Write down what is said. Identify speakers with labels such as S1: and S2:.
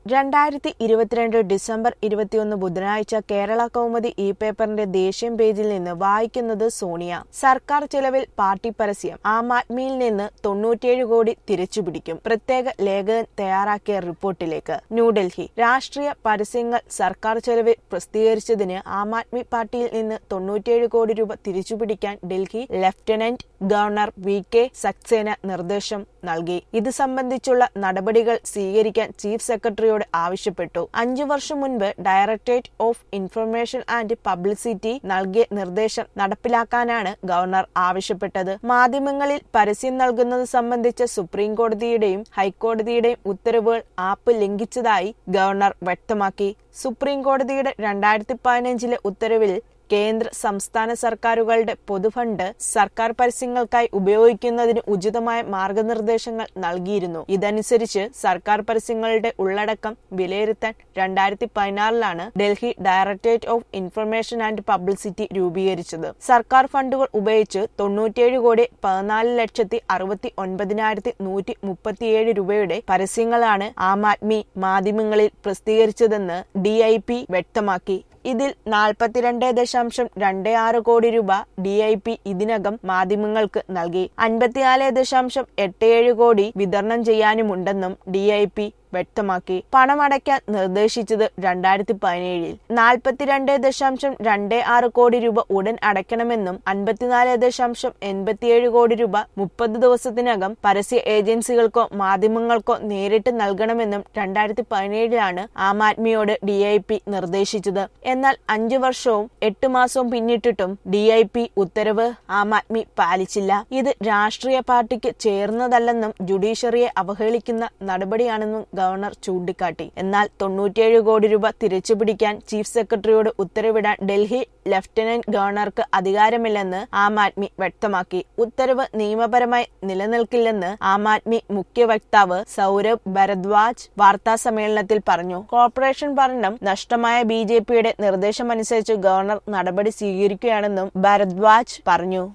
S1: രണ്ടായിരത്തി ഇരുപത്തിരണ്ട് ഡിസംബർ ഇരുപത്തിയൊന്ന് ബുധനാഴ്ച കേരള കൗമുദി ഇ പേപ്പറിന്റെ ദേശീയം പേജിൽ നിന്ന് വായിക്കുന്നത് സോണിയ സർക്കാർ ചെലവിൽ പാർട്ടി പരസ്യം ആം ആദ്മിയിൽ നിന്ന് തൊണ്ണൂറ്റിയേഴ് കോടി തിരിച്ചുപിടിക്കും പ്രത്യേക ലേഖകൻ തയ്യാറാക്കിയ റിപ്പോർട്ടിലേക്ക് ന്യൂഡൽഹി രാഷ്ട്രീയ പരസ്യങ്ങൾ സർക്കാർ ചെലവിൽ പ്രസിദ്ധീകരിച്ചതിന് ആം ആദ്മി പാർട്ടിയിൽ നിന്ന് തൊണ്ണൂറ്റിയേഴ് കോടി രൂപ തിരിച്ചുപിടിക്കാൻ Delhi lieutenant governor V K Saxena നിർദ്ദേശം നൽകി ഇത് സംബന്ധിച്ചുള്ള നടപടികൾ സ്വീകരിക്കാൻ ചീഫ് സെക്രട്ടറിയോട് ആവശ്യപ്പെട്ടു അഞ്ചു വർഷം മുൻപ് directorate of information and publicity നൽകിയ നിർദ്ദേശം നടപ്പിലാക്കാനാണ് ഗവർണർ ആവശ്യപ്പെട്ടത് മാധ്യമങ്ങളിൽ പരസ്യം നൽകുന്നത് സംബന്ധിച്ച സുപ്രീം കോടതിയുടെയും ഹൈക്കോടതിയുടെയും ഉത്തരവുകൾ ആപ്പ് ലംഘിച്ചതായി ഗവർണർ വ്യക്തമാക്കി സുപ്രീം കോടതിയുടെ രണ്ടായിരത്തി പതിനഞ്ചിലെ ഉത്തരവിൽ കേന്ദ്ര സംസ്ഥാന സർക്കാരുകളുടെ പൊതുഫണ്ട് സർക്കാർ പരസ്യങ്ങൾക്കായി ഉപയോഗിക്കുന്നതിന് ഉചിതമായ മാർഗനിർദ്ദേശങ്ങൾ നൽകിയിരുന്നു ഇതനുസരിച്ച് സർക്കാർ പരസ്യങ്ങളുടെ ഉള്ളടക്കം വിലയിരുത്താൻ രണ്ടായിരത്തി പതിനാറിലാണ് Delhi directorate of information and publicity രൂപീകരിച്ചത് സർക്കാർ ഫണ്ടുകൾ ഉപയോഗിച്ച് തൊണ്ണൂറ്റിയേഴ് കോടി പതിനാല് ലക്ഷത്തി അറുപത്തി ഒൻപതിനായിരത്തി നൂറ്റി മുപ്പത്തിയേഴ് രൂപയുടെ പരസ്യങ്ങളാണ് ആം ആദ്മി മാധ്യമങ്ങളിൽ പ്രസിദ്ധീകരിച്ചതെന്ന് ഡി ഐ പി വ്യക്തമാക്കി ഇതിൽ നാൽപ്പത്തിരണ്ട് ദശാംശം രണ്ട് ആറ് കോടി രൂപ ഡി ഐ പി ഇതിനകം മാധ്യമങ്ങൾക്ക് നൽകി അൻപത്തിനാല് ദശാംശം എട്ട് ഏഴ് കോടി വിതരണം ചെയ്യാനുമുണ്ടെന്നും ഡി ഐ പി വ്യക്തമാക്കി പണമടയ്ക്കാൻ നിർദ്ദേശിച്ചത് രണ്ടായിരത്തി പതിനേഴിൽ നാൽപ്പത്തിരണ്ട് ദശാംശം രണ്ട് ആറ് കോടി രൂപ ഉടൻ അടയ്ക്കണമെന്നും അൻപത്തിനാല് ദശാംശം എൺപത്തിയേഴ് കോടി രൂപ മുപ്പത് ദിവസത്തിനകം പരസ്യ ഏജൻസികൾക്കോ മാധ്യമങ്ങൾക്കോ നേരിട്ട് നൽകണമെന്നും രണ്ടായിരത്തി പതിനേഴിലാണ് ആം ആദ്മിയോട് ഡി ഐ പി നിർദ്ദേശിച്ചത് എന്നാൽ അഞ്ചു വർഷവും എട്ട് മാസവും പിന്നിട്ടിട്ടും ഡി ഐ പി ഉത്തരവ് ആം ആദ്മി പാലിച്ചില്ല ഇത് രാഷ്ട്രീയ പാർട്ടിക്ക് ചേർന്നതല്ലെന്നും ജുഡീഷ്യറിയെ അവഹേളിക്കുന്ന നടപടിയാണെന്നും ഗവർണർ ചൂണ്ടിക്കാട്ടി എന്നാൽ തൊണ്ണൂറ്റിയേഴ് കോടി രൂപ തിരിച്ചുപിടിക്കാൻ ചീഫ് സെക്രട്ടറിയോട് ഉത്തരവിടാൻ ഡൽഹി ലഫ്റ്റനന്റ് ഗവർണർക്ക് അധികാരമില്ലെന്ന് ആം ആദ്മി വ്യക്തമാക്കി ഉത്തരവ് നിയമപരമായി നിലനിൽക്കില്ലെന്ന് ആം ആദ്മി മുഖ്യ വക്താവ് സൗരഭ് ഭരദ്വാജ് വാർത്താ സമ്മേളനത്തിൽ പറഞ്ഞു കോർപ്പറേഷൻ ഭരണം നഷ്ടമായ ബി ജെ പിയുടെ നിർദ്ദേശമനുസരിച്ച് ഗവർണർ നടപടി സ്വീകരിക്കുകയാണെന്നും ഭരദ്വാജ് പറഞ്ഞു